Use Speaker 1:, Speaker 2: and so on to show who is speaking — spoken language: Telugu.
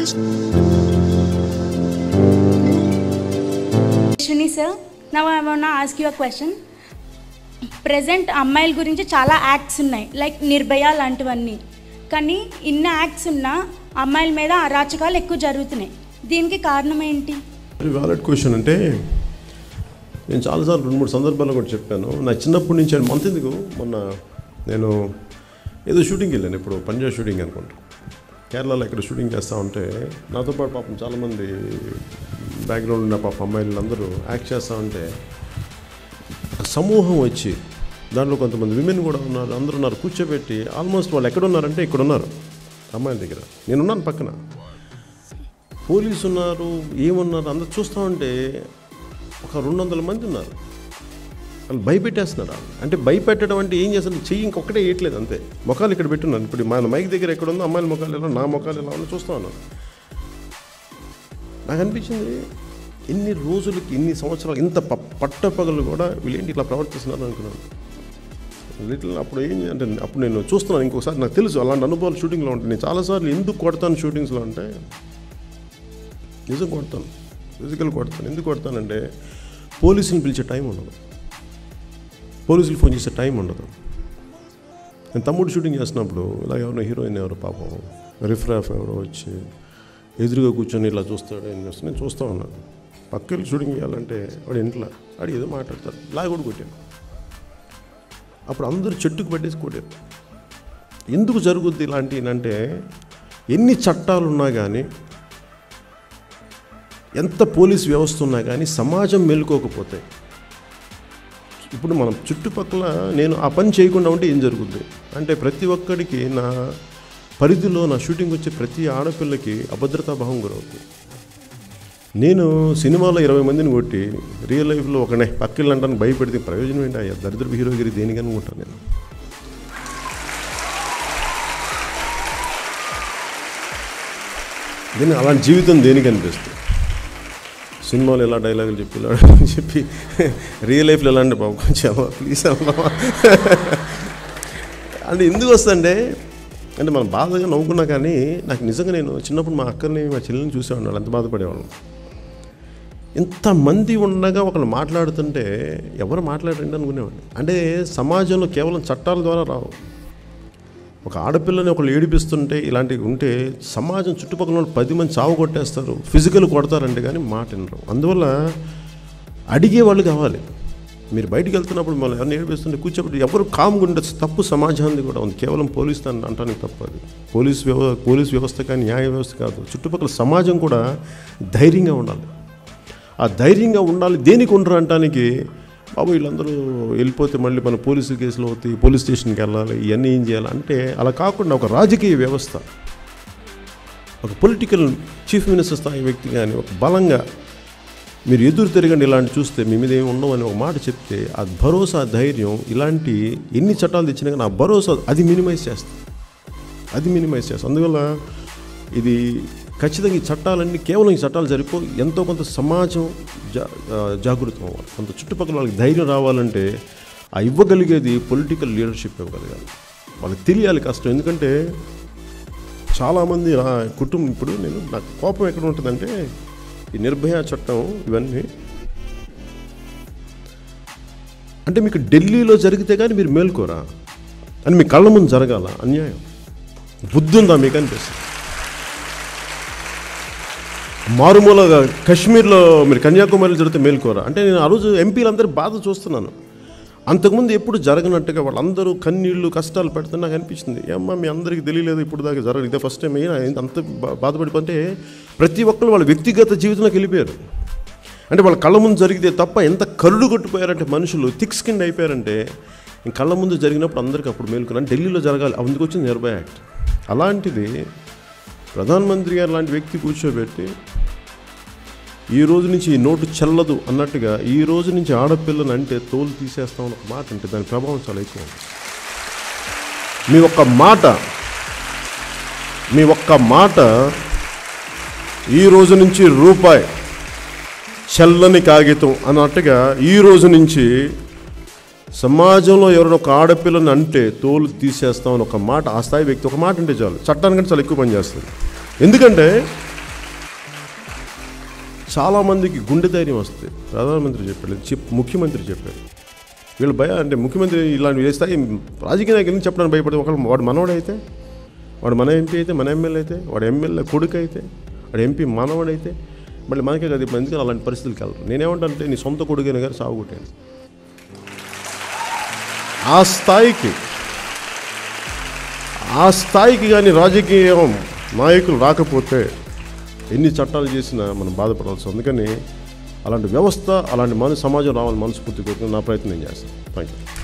Speaker 1: Shuni sir, now I want to ask you a question. Present అమ్మాయిల గురించి చాలా యాక్ట్స్ ఉన్నాయి లైక్ నిర్భయ లాంటివన్నీ కానీ ఇన్ని యాక్ట్స్ ఉన్నా అమ్మాయిల మీద అరాచకాలు ఎక్కువ జరుగుతున్నాయి దీనికి కారణం ఏంటి
Speaker 2: వెరీ వ్యాలిడ్ క్వశ్చన్ అంటే నేను చాలాసార్లు రెండు మూడు సందర్భాల్లో కూడా చెప్పాను నా చిన్నప్పటి నుంచి మంత్ ఎందుకు మొన్న నేను ఏదో షూటింగ్కి వెళ్ళాను ఇప్పుడు పంజాబ్ షూటింగ్ అనుకుంటా కేరళలో ఇక్కడ షూటింగ్ చేస్తూ ఉంటే నాతో పాటు పాపం చాలామంది బ్యాక్గ్రౌండ్ ఉన్న పాపం అమ్మాయిలు అందరూ యాక్ట్ చేస్తూ ఉంటే ఒక సమూహం వచ్చి దాంట్లో కొంతమంది విమెన్ కూడా ఉన్నారు అందరూ ఉన్నారు కూర్చోబెట్టి ఆల్మోస్ట్ వాళ్ళు ఎక్కడ ఉన్నారంటే ఇక్కడ ఉన్నారు అమ్మాయిల దగ్గర నేనున్నాను పక్కన పోలీసు ఉన్నారు ఏమున్నారు అందరు చూస్తూ ఉంటే ఒక రెండు వందల మంది ఉన్నారు వాళ్ళు భయపెట్టేస్తున్నారు వాళ్ళు. అంటే భయపెట్టడం అంటే ఏం చేస్తారు చెయ్యి ఇంకొకటే వేయట్లేదు అంతే ముఖాలు ఇక్కడ పెట్టున్నాను ఇప్పుడు మన మైక్ దగ్గర ఎక్కడ ఉందో అమ్మాయిల ముఖాలు ఎలా నా ముఖాలు ఎలా ఉందో చూస్తూ ఉన్నాను నాకు అనిపించింది ఎన్ని రోజులకి ఇన్ని సంవత్సరాలు ఇంత ప పట్టపగలు కూడా వీళ్ళేంటి ఇట్లా ప్రవర్తిస్తున్నారు అనుకున్నాను లిటిల్ అప్పుడు ఏం అంటే అప్పుడు నేను చూస్తున్నాను ఇంకొకసారి నాకు తెలుసు అలాంటి అనుభవాలు షూటింగ్లో ఉంటాయి నేను చాలాసార్లు ఎందుకు కొడతాను షూటింగ్స్లో అంటే నిజం కొడతాను ఫిజికల్ కొడతాను ఎందుకు కొడతానంటే పోలీసుని పిలిచే టైం ఉండదు పోలీసులు ఫోన్ చేసే టైం ఉండదు నేను తమ్ముడు షూటింగ్ చేస్తున్నప్పుడు ఇలా ఎవరో హీరోయిన్ ఎవరు పాపం రిఫ్రాఫ్ ఎవరో వచ్చి ఎదురుగా కూర్చొని ఇలా చూస్తాడు ఏం చేస్తాడు నేను చూస్తూ ఉన్నాను పక్కకి షూటింగ్ చేయాలంటే వాడు ఇంట్లో వాడు ఏదో మాట్లాడతారు లాగా కూడా కొట్టాను అప్పుడు అందరూ చెట్టుకు పట్టేసి కొట్టారు ఎందుకు జరుగుద్ది ఇలాంటివి అంటే ఎన్ని చట్టాలు ఉన్నా కానీ ఎంత పోలీస్ వ్యవస్థ ఉన్నా కానీ సమాజం మేలుకోకపోతే ఇప్పుడు మనం చుట్టుపక్కల నేను ఆ పని చేయకుండా ఉంటే ఏం జరుగుద్ది అంటే ప్రతి ఒక్కడికి నా పరిధిలో నా షూటింగ్ వచ్చే ప్రతి ఆడపిల్లకి అభద్రతా భావం గురవుతుంది నేను సినిమాలో ఇరవై మందిని కొట్టి రియల్ లైఫ్లో ఒకనే పక్కిళ్ళు అంటాను భయపెడితే ప్రయోజనం ఏంటి అయ్యా దరిద్రపు హీరోగిరి దేనికి అనుకుంటాను నేను దీన్ని అలాంటి జీవితం దేనికి అనిపిస్తుంది సినిమాలో ఎలా డైలాగులు చెప్పి ఇలా చెప్పి రియల్ లైఫ్లో ఎలా అంటే బాబు కొంచెం ప్లీజ్ అమ్మా అంటే ఎందుకు వస్తుందంటే అంటే మనం బాధగా నవ్వుకున్నా కానీ నాకు నిజంగా నేను చిన్నప్పుడు మా అక్కని మా చెల్లెని చూసేవాడిని వాళ్ళు ఎంత బాధపడేవాళ్ళం ఇంతమంది ఉండగా ఒకళ్ళు మాట్లాడుతుంటే ఎవరు మాట్లాడండి అనుకునేవాడిని అంటే సమాజంలో కేవలం చట్టాల ద్వారా రావు ఒక ఆడపిల్లని ఒకళ్ళు ఏడిపిస్తుంటే ఇలాంటివి ఉంటే సమాజం చుట్టుపక్కల వాళ్ళు పది మంది చావు కొట్టేస్తారు ఫిజికల్ కొడతారంటే కానీ మాట వినరు అందువల్ల అడిగే వాళ్ళు కావాలి మీరు బయటికి వెళ్తున్నప్పుడు మనం ఎవరిని ఏడిపిస్తుంటే కూర్చోబెట్టి ఎవరు కామ్గా ఉండొచ్చు తప్పు సమాజాన్ని కూడా ఉంది కేవలం పోలీస్ దాన్ని అంటానికి తప్పు అది పోలీస్ వ్యవ పోలీస్ వ్యవస్థ కానీ న్యాయ వ్యవస్థ కాదు చుట్టుపక్కల సమాజం కూడా ధైర్యంగా ఉండాలి ఆ ధైర్యంగా ఉండాలి దేనికి ఉండరు అంటానికి బాబు వీళ్ళందరూ వెళ్ళిపోతే మళ్ళీ మన పోలీసు కేసులు అవుతాయి పోలీస్ స్టేషన్కి వెళ్ళాలి ఇవన్నీ ఏం చేయాలి అంటే అలా కాకుండా ఒక రాజకీయ వ్యవస్థ ఒక పొలిటికల్ చీఫ్ మినిస్టర్ స్థాయి వ్యక్తి కానీ ఒక బలంగా మీరు ఎదురు తిరగండి ఇలాంటి చూస్తే మీ మీద ఏమి ఉండవు అని ఒక మాట చెప్తే ఆ భరోసా ధైర్యం ఇలాంటి ఎన్ని చట్టాలు తెచ్చినా కానీ ఆ భరోసా అది మినిమైజ్ చేస్తుంది అది మినిమైజ్ చేస్తుంది అందువల్ల ఇది ఖచ్చితంగా ఈ చట్టాలన్నీ కేవలం ఈ చట్టాలు సరిపో ఎంతో కొంత సమాజం జా ఆ, జాగృతం అవ్వాలి కొంత చుట్టుపక్కల వాళ్ళకి ధైర్యం రావాలంటే ఆ ఇవ్వగలిగేది పొలిటికల్ లీడర్షిప్ ఇవ్వగలగాలి వాళ్ళకి తెలియాలి కష్టం ఎందుకంటే చాలామంది నా కుటుంబం ఇప్పుడు నేను నాకు కోపం ఎక్కడ ఉంటుందంటే ఈ నిర్భయ చట్టం ఇవన్నీ అంటే మీకు ఢిల్లీలో జరిగితే కానీ మీరు మేల్కోరా అని మీ కళ్ళ ముందు జరగాల అన్యాయం బుద్ధి ఉందా మీకు అనిపిస్తుంది మారుమూల కశ్మీర్లో మీరు కన్యాకుమారిలో జరిగితే మేల్కోరా అంటే నేను ఆ రోజు ఎంపీలందరూ బాధ చూస్తున్నాను అంతకుముందు ఎప్పుడు జరగనట్టుగా వాళ్ళందరూ కన్నీళ్ళు కష్టాలు పెడితే నాకు అనిపించింది ఏమ్మా మీ అందరికీ తెలియలేదు ఇప్పుడు దాకా జరగదు ఇదే ఫస్ట్ టైం అయినా అంత బా- బాధపడిపోతే ప్రతి ఒక్కరు వాళ్ళ వ్యక్తిగత జీవితంలోకి వెళ్ళిపోయారు అంటే వాళ్ళ కళ్ళ ముందు జరిగితే తప్ప ఎంత కరుడు కొట్టిపోయారంటే మనుషులు థిక్ స్కిన్ అయిపోయారంటే ఇంక కళ్ళ ముందు జరిగినప్పుడు అందరికీ అప్పుడు మేలుకున్నాను ఢిల్లీలో జరగాలి అందుకు వచ్చింది నిర్భయ యాక్ట్ అలాంటిది ప్రధానమంత్రి గారు లాంటి వ్యక్తి కూర్చోబెట్టి ఈ రోజు నుంచి ఈ నోటు చెల్లదు అన్నట్టుగా ఈ రోజు నుంచి ఆడపిల్లని అంటే తోలు తీసేస్తామని ఒక మాట అంటే దాని ప్రభావం చాలా ఎక్కువ ఉంది. మీ ఒక్క మాట మీ ఒక్క మాట ఈ రోజు నుంచి రూపాయి చల్లని కాగితం అన్నట్టుగా ఈ రోజు నుంచి సమాజంలో ఎవరైనా ఒక ఆడపిల్లని అంటే తోలు తీసేస్తామని ఒక మాట ఆ స్థాయి వ్యక్తి ఒక మాట అంటే చాలు చట్టానికంటే చాలా ఎక్కువ పని చేస్తుంది ఎందుకంటే చాలామందికి గుండె ధైర్యం వస్తుంది ప్రధానమంత్రి చెప్పాడు చిప్ ముఖ్యమంత్రి చెప్పారు వీళ్ళు భయ అంటే ముఖ్యమంత్రి ఇలాంటివి చేస్తాయి రాజకీయ నాయకులు చెప్పడానికి భయపడి ఒకళ్ళు వాడు మనవడైతే వాడు మన ఎంపీ అయితే మన ఎమ్మెల్యే అయితే వాడు ఎమ్మెల్యే కొడుకు అయితే వాడు ఎంపీ మనవడైతే మళ్ళీ మనకే కదా ఇప్పుడు ఎందుకంటే అలాంటి పరిస్థితులకి వెళ్ళరు నేనేమంటానంటే నీ సొంత కొడుకైనా కానీ సాగు కొట్టాను ఆ స్థాయికి ఆ స్థాయికి కానీ రాజకీయం నాయకులు రాకపోతే ఎన్ని చట్టాలు చేసినా మనం బాధపడాల్సి ఉంది. అందుకని అలాంటి వ్యవస్థ అలాంటి మన సమాజం రావాలని మనస్ఫూర్తి కోరుకుని నా ప్రయత్నం నేను చేస్తాను థ్యాంక్ యూ